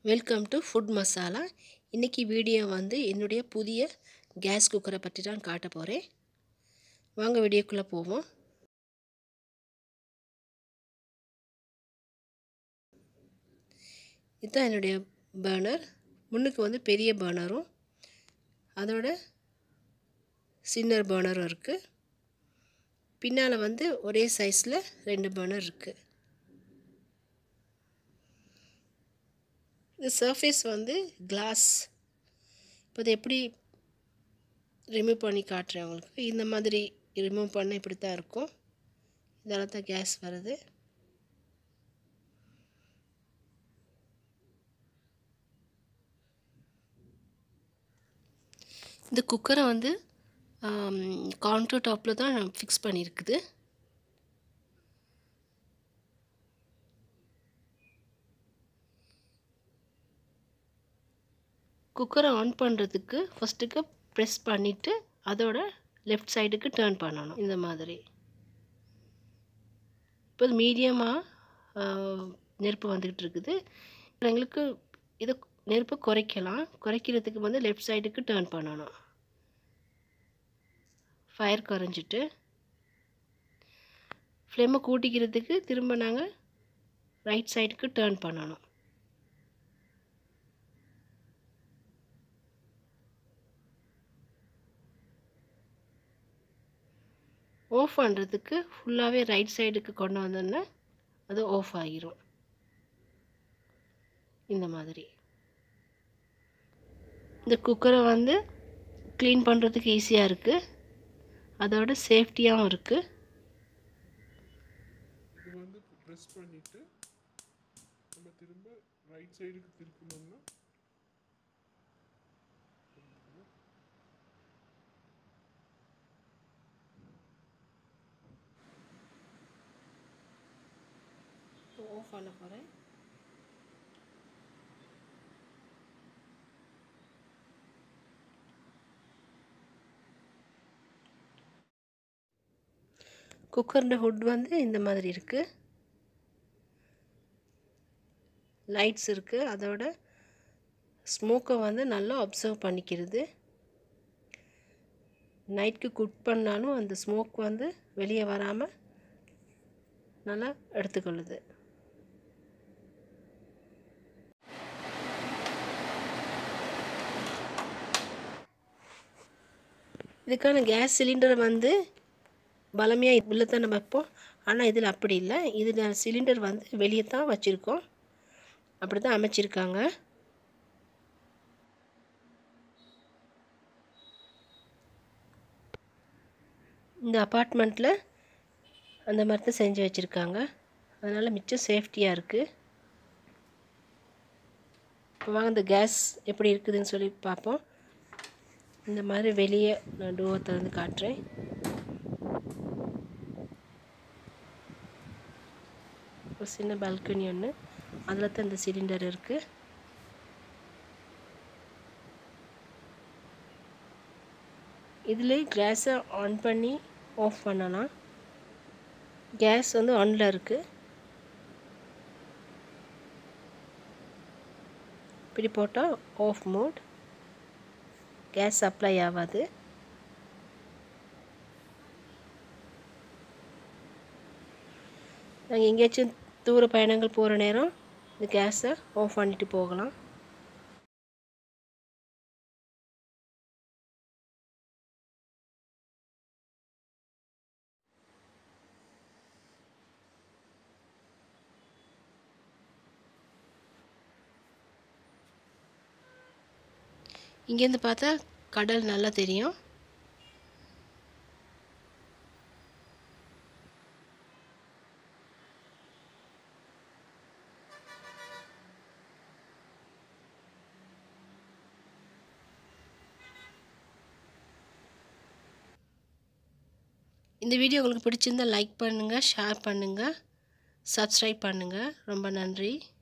welcome to food masala இன்றைக்கி video வந்து என்னுடைய புதிய கேஸ் குக்கரை பற்றி தான் காட்ட போகிறேன் வாங்க வீடியோக்குள்ளே போவோம் இதுதான் என்னுடைய பேர்னர் முன்னுக்கு வந்து பெரிய பேர்னரும் அதோட சின்ன பேர்னரும் இருக்குது பின்னால் வந்து ஒரே சைஸில் ரெண்டு பேர்னர் இருக்குது இந்த சர்ஃபேஸ் வந்து கிளாஸ் இப்போ இது எப்படி ரிமூவ் பண்ணி காட்டுறேன் உங்களுக்கு இந்த மாதிரி ரிமூவ் பண்ண இப்படி தான் இருக்கும் இதெல்லாம் தான் கேஸ் வருது இந்த குக்கரை வந்து கவுண்டர் டாப்பில் தான் ஃபிக்ஸ் பண்ணியிருக்குது குக்கரை ஆன் பண்ணுறதுக்கு ஃபஸ்ட்டுக்கு ப்ரெஸ் பண்ணிவிட்டு அதோட லெஃப்ட் சைடுக்கு டேர்ன் பண்ணணும் இந்த மாதிரி இப்போ மீடியமாக நெருப்பு வந்துக்கிட்டு இருக்குது எங்களுக்கு இதை நெருப்பை குறைக்கலாம் குறைக்கிறதுக்கு வந்து லெஃப்ட் சைடுக்கு டேர்ன் பண்ணணும் ஃபயர் குறைஞ்சிட்டு ஃப்ளேமை கூட்டிக்கிறதுக்கு திரும்ப நாங்கள் ரைட் சைடுக்கு டேர்ன் பண்ணணும் ஆஃப் பண்ணுறதுக்கு ஃபுல்லாகவே ரைட் சைடுக்கு கொண்டு வந்தோன்னா அது ஆஃப் ஆகிரும் இந்த மாதிரி இந்த குக்கரை வந்து க்ளீன் பண்ணுறதுக்கு ஈஸியாக இருக்குது அதோட சேஃப்டியாகவும் இருக்குது இது வந்து ப்ரெஸ் பண்ணிட்டு நம்ம திரும்ப ரைட் சைடுக்கு திருப்பினோம்னா ஆஃப் பண்ண போகிறேன் குக்கரோட ஹுட் வந்து இந்த மாதிரி இருக்குது லைட்ஸ் இருக்குது அதோட ஸ்மோக்கை வந்து நல்லா அப்சர்வ் பண்ணிக்கிறது நைட்க்கு குக் பண்ணாலும் அந்த ஸ்மோக் வந்து வெளியே வராமல் நல்லா எடுத்துக்கொள்ளுது இதுக்கான கேஸ் சிலிண்டர் வந்து பலமையாக உள்ளே தான் நம்ம வைப்போம் ஆனால் இதில் அப்படி இல்லை இதில் சிலிண்டர் வந்து வெளியே தான் வச்சுருக்கோம் அப்படி தான் அமைச்சிருக்காங்க இந்த அப்பார்ட்மெண்ட்டில் அந்த மாதிரி தான் செஞ்சு வச்சுருக்காங்க அதனால் மிச்சம் சேஃப்டியாக இருக்குது இப்போ வாங்க இந்த கேஸ் எப்படி இருக்குதுன்னு சொல்லி பார்ப்போம் இந்த மாதிரி வெளியே நான் டோரை திறந்து காட்டுறேன் ஒரு சின்ன பால்கனி ஒன்று அதில் தான் இந்த சிலிண்டர் இருக்குது இதில் கேஸை ஆன் பண்ணி ஆஃப் பண்ணலாம் கேஸ் வந்து ஆனில் இருக்குது இப்படி போட்டால் ஆஃப் மோட் கேஸ் சப்ளை ஆகாது நாங்கள் எங்கேயாச்சும் தூர பயணங்கள் போகிற நேரம் இந்த கேஸை ஆஃப் பண்ணிட்டு போகலாம் இங்கேருந்து பார்த்தா கடல் நல்லா தெரியும் இந்த வீடியோ உங்களுக்கு பிடிச்சிருந்தால் லைக் பண்ணுங்கள் ஷேர் பண்ணுங்கள் சப்ஸ்கிரைப் பண்ணுங்கள் ரொம்ப நன்றி